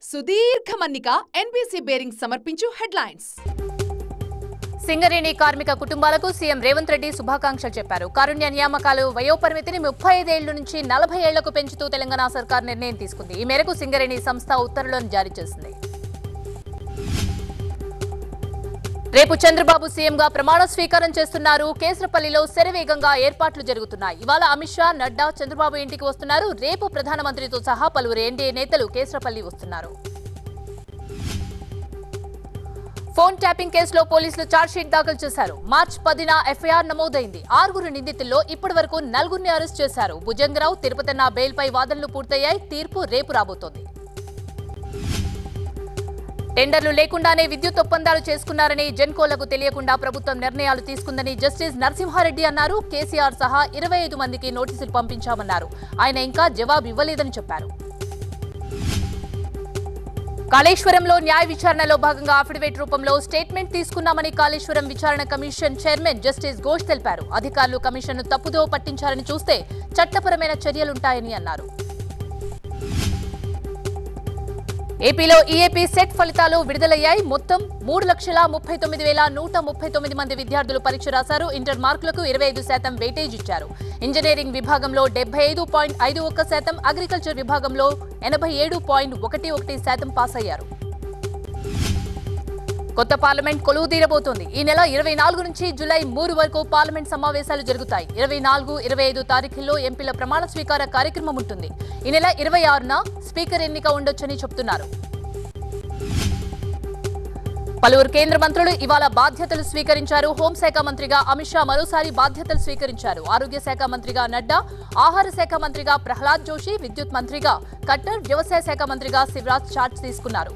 సుదీర్ఘ మన్నిక NBC bearing సమర్పించు హెడ్లైన్స్ సింగరేణి కార్మిక కుటుంబాలకు సీఎం రేవంత్ రెడ్డి శుభాకాంక్షలు చెప్పారు కారుణ్య నియామకాలు వయోపరిమితిని ముప్పై ఐదేళ్ల నుంచి నలభై ఏళ్లకు పెంచుతూ తెలంగాణ సర్కార్ నిర్ణయం తీసుకుంది ఈ మేరకు సింగరేణి సంస్థ ఉత్తర్వులను జారీ చేసింది రేపు చంద్రబాబు సీఎంగా ప్రమాణ స్వీకారం చేస్తున్నారు కేసరపల్లిలో శరవేగంగా ఏర్పాట్లు జరుగుతున్నాయి ఇవాళ అమిత్ షా నడ్డా చంద్రబాబు ఇంటికి వస్తున్నారు రేపు ప్రధానమంత్రితో సహా పలువురు ఎన్డీఏ నేతలు కేసరపల్లి వస్తున్నారు ఫోన్ ట్యాపింగ్ కేసులో పోలీసులు ఛార్జ్షీట్ దాఖలు చేశారు మార్చ్ పదిన ఎఫ్ఐఆర్ నమోదైంది ఆరుగురు నిందితుల్లో ఇప్పటి వరకు నలుగురిని అరెస్ట్ చేశారు భుజంగరావు తిరుపతన్న బెయిల్పై వాదనలు పూర్తయ్యాయి తీర్పు రేపు రాబోతోంది టెండర్లు లేకుండానే విద్యుత్ ఒప్పందాలు చేసుకున్నారని జెన్కోలకు తెలియకుండా ప్రభుత్వం నిర్ణయాలు తీసుకుందని జస్టిస్ నరసింహారెడ్డి అన్నారు కేసీఆర్ సహా ఇరవై ఐదు మందికి నోటీసులు పంపించామన్నారు ఆయన ఇంకా జవాబు ఇవ్వలేదని చెప్పారు కాళేశ్వరంలో న్యాయ విచారణలో భాగంగా అఫిడవిట్ రూపంలో స్టేట్మెంట్ తీసుకున్నామని కాళేశ్వరం విచారణ కమిషన్ చైర్మన్ జస్టిస్ ఘోష్ తెలిపారు అధికారులు కమిషన్ను తప్పుదో పట్టించారని చూస్తే చట్టపరమైన చర్యలుంటాయని అన్నారు ఏపీలో ఈఏపీ సెట్ ఫలితాలు విడుదలయ్యాయి మొత్తం మూడు లక్షల ముప్పై తొమ్మిది వేల నూట ముప్పై తొమ్మిది మంది విద్యార్థులు పరీక్ష రాశారు ఇంటర్ మార్కులకు ఇరవై ఐదు శాతం వెయిటేజ్ ఇచ్చారు ఇంజనీరింగ్ విభాగంలో డెబ్బై ఐదు పాయింట్ ఐదు ఒక్క శాతం అగ్రికల్చర్ విభాగంలో ఎనభై ఏడు పాయింట్ ఒకటి ఒకటి శాతం పాస్ అయ్యారు కొత్త పార్లమెంట్ కొలువు తీరబోతోంది ఈ నెల ఇరవై నాలుగు నుంచి జూలై మూడు వరకు పార్లమెంట్ సమావేశాలు జరుగుతాయి ఇరవై నాలుగు ఇరవై ఐదు తారీఖుల్లో ఎంపీల ప్రమాణ స్వీకార కార్యక్రమం ఉంటుంది ఈ నెల ఇరవై ఆరున స్పీకర్ ఎన్నిక ఉండొచ్చని చెబుతున్నారు పలువురు కేంద్ర మంత్రులు ఇవాళ బాధ్యతలు స్వీకరించారు హోంశాఖ మంత్రిగా అమిత్ షా మరోసారి బాధ్యతలు స్వీకరించారు ఆరోగ్య శాఖ మంత్రిగా నడ్డా ఆహార శాఖ మంత్రిగా ప్రహ్లాద్ జోషి విద్యుత్ మంత్రిగా కట్టర్ వ్యవసాయ శాఖ మంత్రిగా శివరాజ్ చార్జ్ తీసుకున్నారు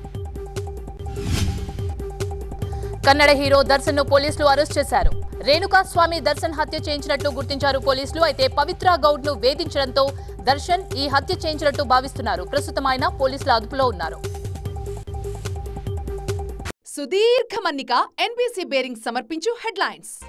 కన్నడ హీరో దర్శన్ ను పోలీసులు అరెస్ట్ చేశారు రేణుకా స్వామి దర్శన్ హత్య చేయించినట్లు గుర్తించారు పోలీసులు అయితే పవిత్ర గౌడ్ ను వేధించడంతో దర్శన్ ఈ హత్య చేయించినట్టు భావిస్తున్నారు ప్రస్తుతం ఆయన పోలీసుల అదుపులో ఉన్నారు సుదీర్ఘ మన్నిక ఎన్బీసీ బేరింగ్ సమర్పించు హెడ్లైన్స్